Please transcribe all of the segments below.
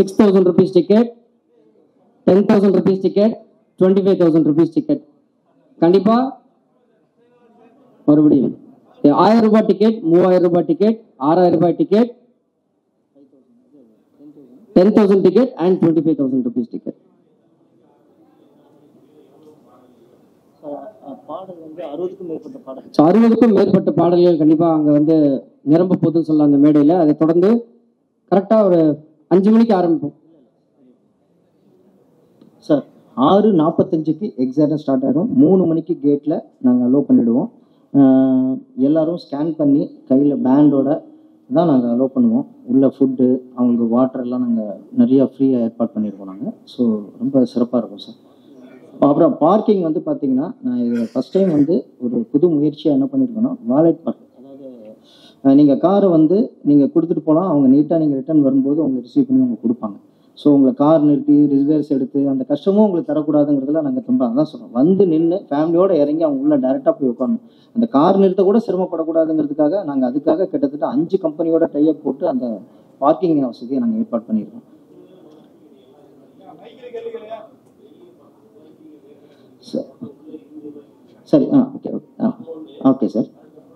Six thousand rupees ticket ten thousand rupees ticket twenty five thousand rupees ticket கண்டிப்பா மறுபடியும் ஆயிரம் ரூபாய் ticket மூவாயிரம் ரூபாய் டிக்கெட் ஆறாயிரம் ரூபாய் ticket ten thousand ticket and twenty five thousand rupees ticket பாடல் வந்து அறுபதுக்கும் மேற்பட்ட பாடல் ஸோ அறுபதுக்கும் மேற்பட்ட பாடல்கள் கண்டிப்பாக அங்கே வந்து நிரம்ப போகுதுன்னு சொல்லலாம் அந்த மேடையில் அதை தொடர்ந்து கரெக்டாக ஒரு அஞ்சு மணிக்கு ஆரம்பிப்போம் சார் ஆறு நாற்பத்தஞ்சுக்கு எக்ஸாக்டாக ஸ்டார்ட் ஆகிடும் மூணு மணிக்கு கேட்டில் நாங்கள் அலோவ் பண்ணிவிடுவோம் ஆஹ் எல்லாரும் ஸ்கேன் பண்ணி கையில் பேண்டோட தான் நாங்கள் அலோவ் பண்ணுவோம் உள்ள ஃபுட்டு அவங்களுக்கு வாட்டர் எல்லாம் நாங்கள் நிறைய ஃப்ரீயாக ஏற்பாடு பண்ணியிருக்கோம் நாங்கள் ஸோ ரொம்ப சிறப்பாக இருக்கும் சார் அப்புறம் பார்க்கிங் வந்து பார்த்தீங்கன்னா நான் இது ஃபஸ்ட் டைம் வந்து ஒரு புது முயற்சியாக என்ன பண்ணியிருக்கேன்னா வாலெட் பார்க் அதாவது நீங்கள் காரை வந்து நீங்கள் கொடுத்துட்டு போகலாம் அவங்க நீட்டாக நீங்கள் ரிட்டர்ன் வரும்போது உங்களுக்கு ரிசீவ் பண்ணி அவங்க கொடுப்பாங்க ஸோ உங்களை கார் நிறுத்தி ரிசர்வேஸ் எடுத்து அந்த கஷ்டமும் உங்களுக்கு தரக்கூடாதுங்கிறதுல நாங்கள் ரொம்ப அதான் சொல்கிறோம் வந்து நின்று ஃபேமிலியோட இறங்கி அவங்க உள்ள டேரெக்டாக போய் உட்காரணும் அந்த கார் நிறுத்த கூட சிரமப்படக்கூடாதுங்கிறதுக்காக நாங்கள் அதுக்காக கிட்டத்தட்ட அஞ்சு கம்பெனியோட டைப் போட்டு அந்த பார்க்கிங் வசதியை நாங்கள் ஏற்பாடு பண்ணியிருக்கோம் ச- சரி ஆ ஓகே ஓகே ஆ ஓகே சார்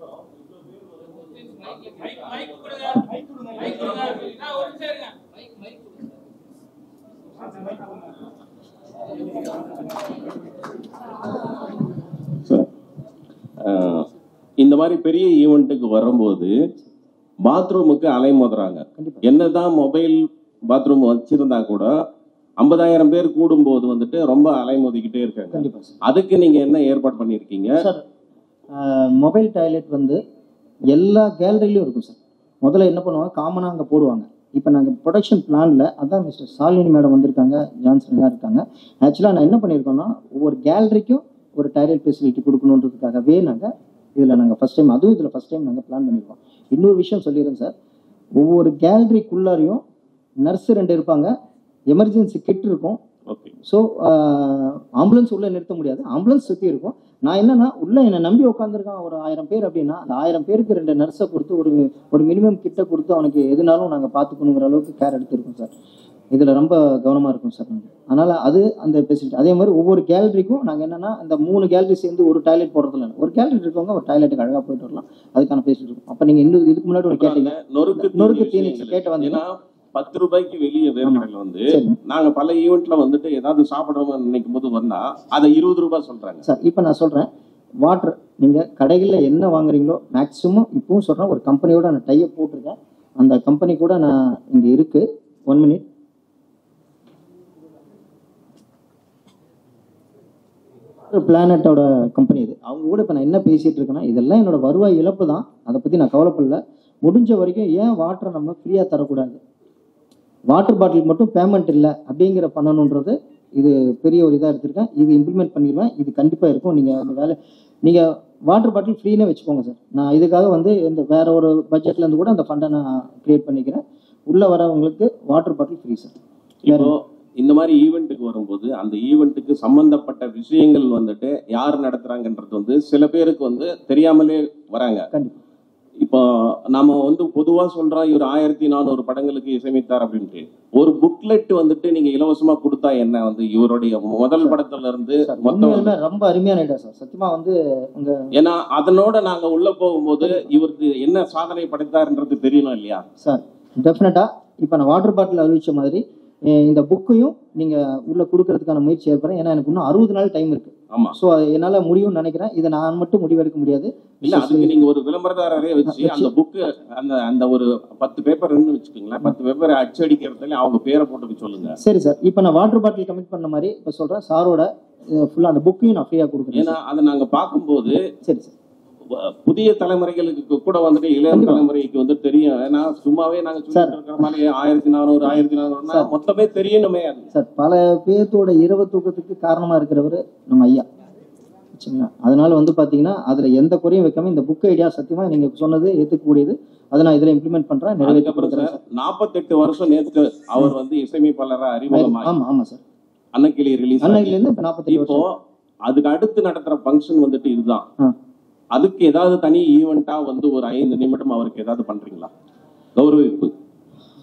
சார் அஹ், இந்த மாதிரி பெரிய ஈவெண்ட்டுக்கு வரும்போது பாத்ரூமுக்கு அலைமோதுறாங்க என்னதான் மொபைல் பாத்ரூம் வச்சிருந்தா கூட ஐம்பதாயிரம் பேர் கூடும்போது வந்துட்டு ரொம்ப அலைமோதிக்கிட்டே இருக்காங்க கண்டிப்பாக சார் அதுக்கு நீங்க என்ன ஏற்பாடு பண்ணிருக்கீங்க சார் மொபைல் டாய்லெட் வந்து எல்லா கேலரிலையும் இருக்கும் சார் முதல்ல என்ன பண்ணுவாங்க காமனாக அங்கே போடுவாங்க இப்போ நாங்கள் ப்ரொடக்ஷன் பிளானில் அதான் மிஸ்டர் சாலினி மேடம் வந்திருக்காங்க ஜான்சன்லாம் இருக்காங்க ஆக்சுவலாக நான் என்ன பண்ணியிருக்கோம்னா ஒவ்வொரு கேலரிக்கும் ஒரு டாய்லெட் ஃபெசிலிட்டி கொடுக்கணுன்றதுக்காகவே நாங்கள் இதில் நாங்கள் ஃபஸ்ட் டைம் அதுவும் இதில் ஃபஸ்ட் டைம் நாங்கள் பிளான் பண்ணியிருக்கோம் இன்னொரு விஷயம் சொல்லிடுறேன் சார் ஒவ்வொரு கேலரிக்குள்ளாரையும் நர்ஸு ரெண்டு இருப்பாங்க எமர்ஜென்சி கிட் இருக்கும் ஓகே ஸோ ஆம்புலன்ஸ் உள்ள நிறுத்த முடியாது ஆம்புலன்ஸ் சுற்றி இருக்கும் நான் என்னன்னா உள்ள என்னை நம்பி உட்காந்துருக்கான் ஒரு ஆயிரம் பேர் அப்படின்னா அந்த ஆயிரம் பேருக்கு ரெண்டு நர்ஸை கொடுத்து ஒரு ஒரு மினிமம் கிட்ட கொடுத்து அவனுக்கு எதுனாலும் நாங்கள் பார்த்துக்கணுங்கிற அளவுக்கு கேர் எடுத்திருக்கோம் சார் இதில் ரொம்ப கவனமாக இருக்கும் சார் நாங்கள் அதனால் அது அந்த ஃபெசிலிட்டி அதே மாதிரி ஒவ்வொரு கேலரிக்கும் நாங்கள் என்னன்னா இந்த மூணு கேலரி சேர்ந்து ஒரு டாய்லெட் போடுறதுல இல்லை. ஒரு கேலரி இருக்கவங்க ஒரு டாய்லெட்டுக்கு அழகாக போயிட்டு வரலாம் அதுக்கான ஃபெசிலிட்டி இருக்கும் அப்போ நீங்கள் இன்னும் இதுக்கு முன்னாடி ஒரு கேட்டீங்க நொறுக்கு நொறுக்கு தீனி தீனி விஷயங்கள். கேட்டு வந்தீங்க. ஏன்னா பத்து ரூபாய்க்கு வெளியே வேர்க்கடையில் வந்து சரி நாங்க பல ஈவெண்ட்ல வந்துட்டு ஏதாவது சாப்பிடணும்னு நினைக்கும் போது வந்தா அதை இருபது ரூபாய் சொல்றாங்க சார் இப்போ நான் சொல்கிறேன் வாட்டர் நீங்கள் கடைகளில் என்ன வாங்குறீங்களோ மேக்ஸிமம் இப்பவும் சொல்கிறேன் ஒரு கம்பெனியோட நான் டைப் போட்டிருக்கேன் அந்த கம்பெனி கூட நான் இங்கே இருக்கு ஒன் மினிட் பிளானட்டோட கம்பெனி இது அவங்க கூட இப்போ நான் என்ன பேசிட்டு இருக்கேன்னா இதெல்லாம் என்னோட வருவாய் இழப்பு தான் அதை பற்றி நான் கவலைப்படல முடிஞ்ச வரைக்கும் ஏன் வாட்டரை நம்ம ஃப்ரீயாக தரக்கூடாது வாட்டர் பாட்டில் மட்டும் பேமெண்ட் இல்லை அப்படிங்கிற பண்ணணுன்றது இது பெரிய ஒரு இதாக எடுத்திருக்கேன் இது இம்ப்ளிமெண்ட் பண்ணிடுவேன் இது கண்டிப்பாக இருக்கும் நீங்கள் அந்த வேலை நீங்கள் வாட்டர் பாட்டில் ஃப்ரீனே வச்சுக்கோங்க சார் நான் இதுக்காக வந்து இந்த வேற ஒரு பட்ஜெட்ல இருந்து கூட அந்த ஃபண்டை நான் கிரியேட் பண்ணிக்கிறேன் உள்ளே வரவங்களுக்கு வாட்டர் பாட்டில் ஃப்ரீ சார் இப்போ இந்த மாதிரி ஈவெண்ட்டுக்கு வரும்போது அந்த ஈவெண்ட்டுக்கு சம்பந்தப்பட்ட விஷயங்கள் வந்துட்டு யார் நடத்துறாங்கன்றது வந்து சில பேருக்கு வந்து தெரியாமலே வராங்க கண்டிப்பாக இப்போ நாம வந்து பொதுவா சொல்றோம் இவர் ஆயிரத்தி நானூறு படங்களுக்கு இசையமைத்தார் அப்படின்ட்டு ஒரு புக்லெட் வந்துட்டு நீங்க இலவசமா கொடுத்தா என்ன வந்து இவருடைய முதல் படத்துல இருந்து சார் மொத்தம் உண்மையாலுமே ரொம்ப அருமையான ஐடியா சார் சத்தியமா வந்து உங்க ஏன்னா அதனோட நாங்க உள்ள போகும்போது இவருக்கு என்ன சாதனை படைத்தாருன்றது தெரியணும் இல்லையா சார் டெஃபினட்டா இப்போ நான் வாட்டர் பாட்டில் அறிவிச்ச மாதிரி அஹ் இந்த புக்கையும் நீங்க உள்ள கொடுக்கறதுக்கான முயற்சி ஏற்படுறேன் ஏன்னா எனக்கு இன்னும் அறுபது நாள் டைம் இருக்கு ஆமா ஸோ என்னால முடியும்னு நினைக்கிறேன் இதை நான் மட்டும் முடிவெடுக்க முடியாது இல்ல அதுக்கு நீங்க ஒரு விளம்பரதாரரே வச்சு அந்த புக்கு அந்த அந்த ஒரு பத்து பேப்பர் வச்சுக்கோங்களேன் பத்து பேப்பர் அச்சடிக்கிறதுல அவங்க பேரை போட்டுக்க சொல்லுங்க சரி சார் இப்போ நான் வாட்டர் பாட்டில் கமிட் பண்ண மாதிரி இப்போ சொல்றேன் சாரோட ஃபுல்லாக அந்த புக்கையும் நான் ஃப்ரீயாக கொடுக்குறேன் ஏன்னா அதை நாங்க பார்க்கும்போது சரி சார் வ- புதிய தலைமுறைகளுக்கு கூட வந்துட்டு இளைய கண்டிப்பா. தலைமுறைக்கு வந்து தெரியும் ஏன்னா சும்மாவே நாங்க சொல்லிட்டு இருக்கிற மாதிரி ஆயிரத்தி நானூறு ஆயிரத்தி நானூறுனா மொத்தமே தெரியணுமே அது சார் பல பேர்த்தோட இரவு தூக்கத்துக்கு காரணமா இருக்கிறவர் நம்ம ஐயா சரிங்களா அதனால வந்து பாத்தீங்கன்னா அதுல எந்த குறையும் வைக்காம இந்த புக் ஐடியா சத்தியமா நீங்க சொன்னது ஏத்துக்கக்கூடியது அதை நான் இதுல இம்ப்ளிமெண்ட் பண்றேன் நிறைவேற்றி அதுக்கப்புறம் கொடுக்குறேன் சார் நாற்பத்தெட்டு வருஷம் நேற்று அவர் வந்து இசையமைப்பாளரா அறிமுகமாகி ஆமா ஆமா சார் அன்னக்கிளி ரிலீஸ் அன்னையில இருந்து இப்ப நாற்பத்தெட்டு இப்போ வருஷம் அதுக்கு அடுத்து நடத்துற ஃபங்க்ஷன் வந்துட்டு இதுதான் ஆ. அதுக்கு ஏதாவது தனி ஈவெண்டா வந்து ஒரு ஐந்து நிமிடம் அவருக்கு ஏதாவது பண்றீங்களா கௌரவிப்பு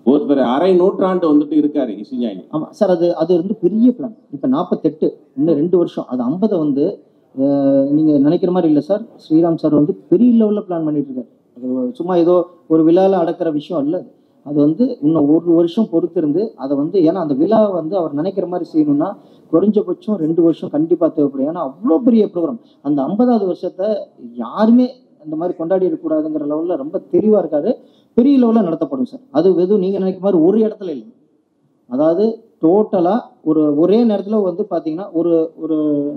ஒருத்தர் அரை நூற்றாண்டு வந்துட்டு இருக்காரு இசைஞானி ஆமாம் சார் அது அது வந்து பெரிய பிளான் இப்போ நாற்பத்தெட்டு இன்னும் ரெண்டு வருஷம் அது ஐம்பதை வந்து அஹ், நீங்க நினைக்கிற மாதிரி இல்லை சார் ஸ்ரீராம் சார் வந்து பெரிய லெவலில் பிளான் பண்ணிட்டு இருக்காரு அது சும்மா ஏதோ ஒரு விழாவில் அடக்கிற விஷயம் இல்லை அது. அது வந்து இன்னும் ஒரு வருஷம் பொறுத்திருந்து அதை வந்து ஏன்னா அந்த விழா வந்து அவர் நினைக்கிற மாதிரி செய்யணும்னா குறைஞ்சபட்சம் ரெண்டு வருஷம் கண்டிப்பாக தேவைப்படும் ஏன்னா அவ்வளோ பெரிய ப்ரோக்ராம் அந்த ஐம்பதாவது வருஷத்தை யாருமே இந்த மாதிரி கொண்டாடி இருக்கக்கூடாதுங்கிற லெவலில் ரொம்ப தெளிவாக இருக்காரு பெரிய லெவலில் நடத்தப்படும் சார் அது எதுவும் நீங்கள் நினைக்கிற மாதிரி ஒரு இடத்துல இல்லை அதாவது டோட்டலாக ஒரு ஒரே நேரத்தில் வந்து பார்த்தீங்கன்னா ஒரு ஒரு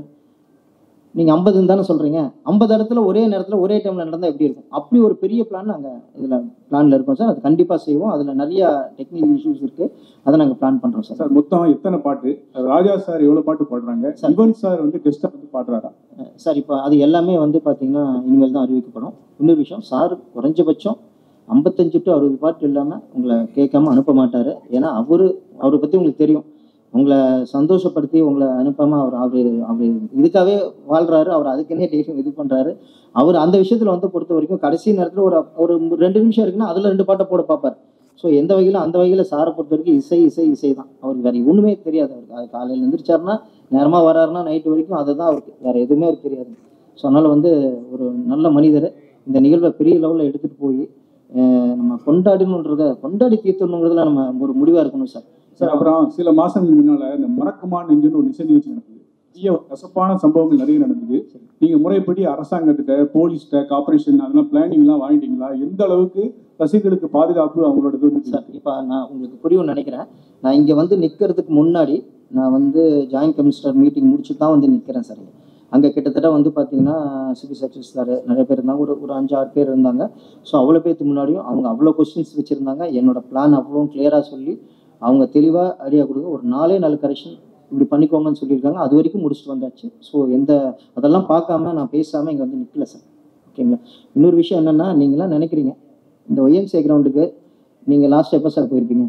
நீங்கள் ஐம்பதுன்னு தானே சொல்கிறீங்க ஐம்பது இடத்துல ஒரே நேரத்தில் ஒரே டைமில் நடந்தால் எப்படி இருக்கும் அப்படி ஒரு பெரிய பிளான் நாங்கள் இதில் பிளானில் இருக்கோம் சார் அது கண்டிப்பாக செய்வோம் அதில் நிறைய டெக்னிக்கல் இஷ்யூஸ் இருக்குது அதை நாங்கள் பிளான் பண்ணுறோம் சார் சார் மொத்தம் எத்தனை பாட்டு ராஜா சார் எவ்வளவு பாட்டு பாடுறாங்க சிவன் சார் வந்து கெஸ்டா வந்து பாடுறாரா சார் இப்போ அது எல்லாமே வந்து பார்த்தீங்கன்னா இனிமேல் தான் அறிவிக்கப்படும் இன்னொரு விஷயம் சார் குறைஞ்சபட்சம் ஐம்பத்தஞ்சு டு அறுபது பாட்டு இல்லாமல் உங்களை கேட்காம அனுப்ப மாட்டார் ஏன்னா அவரு அவரை பற்றி உங்களுக்கு தெரியும் உங்களை சந்தோஷப்படுத்தி உங்களை அனுப்பாமல் அவர் அவர் அவர் இதுக்காகவே வாழ்றாரு அவர் அதுக்குன்னே டெய்லியும் இது பண்ணுறாரு அவர் அந்த விஷயத்தில் வந்து பொறுத்த வரைக்கும் கடைசி நேரத்தில் ஒரு ஒரு ரெண்டு நிமிஷம் இருக்குன்னா அதில் ரெண்டு பாட்டை போட பார்ப்பார் ஸோ எந்த வகையிலும் அந்த வகையில் சாரை பொறுத்த வரைக்கும் இசை இசை இசை தான் அவருக்கு வேற ஒன்றுமே தெரியாது அவருக்கு அது காலையில் எந்திரிச்சாருன்னா நேரமாக வராருன்னா நைட்டு வரைக்கும் அதுதான் அவருக்கு வேற எதுவுமே அவருக்கு தெரியாது ஸோ அதனால வந்து ஒரு நல்ல மனிதர் இந்த நிகழ்வை பெரிய லெவலில் எடுத்துகிட்டு போய் அஹ், நம்ம கொண்டாடணுன்றத கொண்டாடி தீர்த்தணுங்கிறதுல நம்ம ஒரு முடிவாக இருக்கணும் சார் சார் அப்புறம் சில மாசங்களுக்கு முன்னால இந்த மறக்குமா நெஞ்சுன்னு ஒரு இசை நிகழ்ச்சி நடக்குது நிறைய கசப்பான சம்பவங்கள் நிறைய நடந்தது நீங்க முறைப்படி அரசாங்கத்திட்ட போலீஸ்கிட்ட கார்பரேஷன் அதெல்லாம் பிளானிங் எல்லாம் வாங்கிட்டீங்களா எந்த அளவுக்கு ரசிகர்களுக்கு பாதுகாப்பு அவங்களோட இது வந்து சார் இப்போ நான் உங்களுக்கு புரியும்னு நினைக்கிறேன் நான் இங்கே வந்து நிற்கிறதுக்கு முன்னாடி நான் வந்து ஜாயின்ட் கமிஷனர் மீட்டிங் முடிச்சு தான் வந்து நிற்கிறேன் சார் அங்கே கிட்டத்தட்ட வந்து பார்த்தீங்கன்னா சிபி சர்ச்சஸ் சார் நிறைய பேர் இருந்தாங்க ஒரு ஒரு அஞ்சு ஆறு பேர் இருந்தாங்க ஸோ அவ்வளோ பேர்த்துக்கு முன்னாடியும் அவங்க அவ்வளோ கொஸ்டின்ஸ் வச்சுருந்தாங்க என்னோட பிளான் அவ்வளோ கிளியராக சொல்லி அவங்க தெளிவாக ஐடியா கொடுங்க ஒரு நாலே நாலு கரெக்ஷன் இப்படி பண்ணிக்கோங்கன்னு சொல்லியிருக்காங்க அது வரைக்கும் முடிச்சுட்டு வந்தாச்சு ஸோ எந்த அதெல்லாம் பார்க்காம நான் பேசாமல் இங்கே வந்து நிற்கல சார் ஓகேங்களா இன்னொரு விஷயம் என்னென்னா நீங்களாம் நினைக்கிறீங்க இந்த ஒய்எம்சிஏ கிரவுண்டுக்கு நீங்கள் லாஸ்ட் எப்போ சார் போயிருப்பீங்க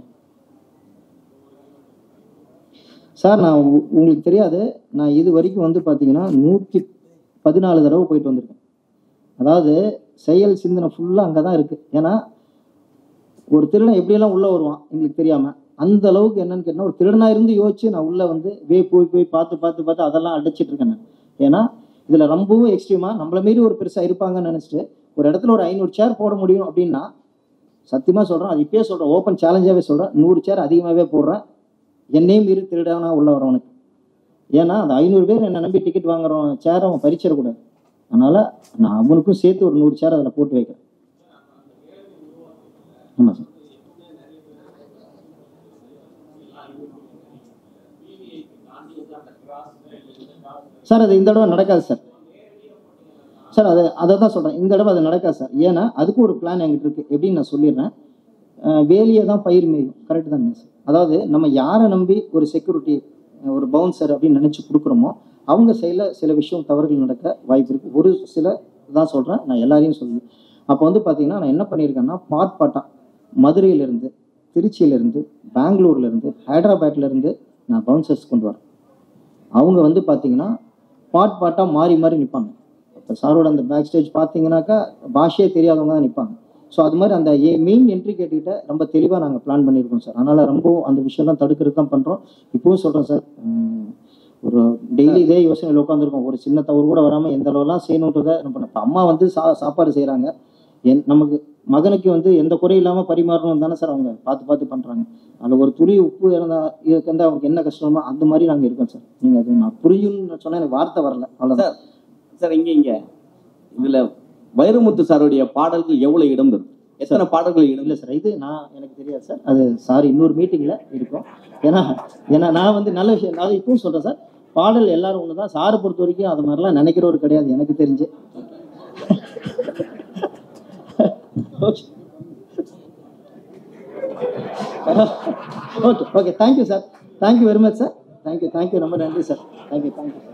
சார் நான் உ- உங்களுக்கு தெரியாது நான் இது வரைக்கும் வந்து பார்த்தீங்கன்னா நூற்றி பதினாலு தடவை போயிட்டு வந்திருக்கேன் அதாவது செயல் சிந்தனை ஃபுல்லாக அங்கே தான் இருக்குது ஏன்னா ஒரு திருடன் எப்படியெல்லாம் உள்ளே வருவான் எங்களுக்கு தெரியாமல் அந்த அளவுக்கு என்னன்னு கேட்டால் ஒரு திருடனா இருந்து யோசிச்சு நான் உள்ளே வந்து வே போய் போய் பார்த்து பார்த்து பார்த்து அதெல்லாம் அடிச்சிட்டு இருக்கேன் நான் ஏன்னா இதில் ரொம்பவும் எக்ஸ்ட்ரீமாக நம்மள மீறி ஒரு பெருசாக இருப்பாங்கன்னு நினச்சிட்டு ஒரு இடத்துல ஒரு ஐநூறு சேர் போட முடியும் அப்படின்னா சத்தியமாக சொல்கிறேன் அது இப்பயே சொல்கிறேன் ஓப்பன் சேலஞ்சாகவே சொல்கிறேன் நூறு சேர் அதிகமாகவே போடுறேன் என்னையும் மீறி திருடனா உள்ள வரவனுக்கு ஏன்னா அந்த ஐநூறு பேர் என்னை நம்பி டிக்கெட் வாங்குறோம் சேர் அவன் பறிச்சிடக்கூடாது அதனால நான் அவனுக்கும் சேர்த்து ஒரு நூறு சேர் அதில் போட்டு வைக்கிறேன் ஆமாம் சார் சார் அது இந்த தடவை நடக்காது சார் சார் அது அதை தான் சொல்கிறேன் இந்த தடவை அது நடக்காது சார் ஏன்னா அதுக்கு ஒரு பிளான் என்கிட்ட இருக்குது எப்படின்னு நான் சொல்லிடுறேன் அஹ் வேலியை தான் பயிர் மேயும் கரெக்ட் தானே சார் அதாவது நம்ம யாரை நம்பி ஒரு செக்யூரிட்டி ஒரு பவுன்சர் அப்படின்னு நினச்சி கொடுக்குறோமோ அவங்க சைடில் சில விஷயம் தவறுகள் நடக்க வாய்ப்பு இருக்குது ஒரு சில தான் சொல்கிறேன் நான் எல்லாரையும் சொல்லுவேன் அப்போ வந்து பார்த்தீங்கன்னா நான் என்ன பண்ணியிருக்கேன்னா பாட் பாட்டாக மதுரையிலேருந்து திருச்சியிலேருந்து பெங்களூர்லேருந்து ஹைதராபாத்லேருந்து நான் பவுன்சர்ஸ் கொண்டு வரேன் அவங்க வந்து பார்த்தீங்கன்னா பாட் பாட்டாக மாறி மாறி நிற்பாங்க இப்போ சாரோட அந்த பேக் ஸ்டேஜ் பார்த்தீங்கன்னாக்கா பாஷையே தெரியாதவங்க தான் நிற்பாங்க ஸோ அது மாதிரி அந்த மெயின் என்ட்ரி கேட்டுக்கிட்ட ரொம்ப தெளிவாக நாங்கள் பிளான் பண்ணியிருக்கோம் சார் அதனால் ரொம்ப அந்த விஷயம்லாம் தடுக்கிறது தான் பண்ணுறோம் இப்போவும் சொல்கிறேன் சார் உம், ஒரு டெய்லி இதே யோசனையில் உட்காந்துருக்கோம் ஒரு சின்ன தவறு கூட வராமல் எந்த அளவுலாம் செய்யணுன்றதை நம்ம பண்ண- இப்ப அம்மா வந்து சா சாப்பாடு செய்கிறாங்க என் நமக்கு மகனுக்கு வந்து எந்த குறையும் இல்லாமல் பரிமாறணும் தானே சார் அவங்க பார்த்து பார்த்து பண்ணுறாங்க அதில் ஒரு துளி உப்பு இருந்தா இதுக்கு வந்து அவங்களுக்கு என்ன கஷ்டமோ அந்த மாதிரி நாங்கள் இருக்கோம் சார் நீங்கள் அது நான் புரியும்னு சொன்னால் எனக்கு வார்த்தை வரல அவ்வளோதான் சார் இங்க இங்க இதுல வைரமுத்து சாருடைய பாடல்கள் எவ்வளவு இடம் பெறும் எத்தனை பாடல்கள் இடம் இல்லை சார் இது நான் எனக்கு தெரியாது சார் அது சார் இன்னொரு மீட்டிங்கில் இருக்கும் ஏன்னா ஏன்னா நான் வந்து நல்ல விஷயம் நான் இப்பவும் சொல்கிறேன் சார் பாடல் எல்லாரும் ஒன்று தான் சாரை பொறுத்த வரைக்கும் அது மாதிரிலாம் நினைக்கிறவர் கிடையாது எனக்கு தெரிஞ்சு okay okay thank you sir thank you very much sir thank you thank you ரொம்ப நன்றி சார் தேங்க்யூ தேங்க்யூ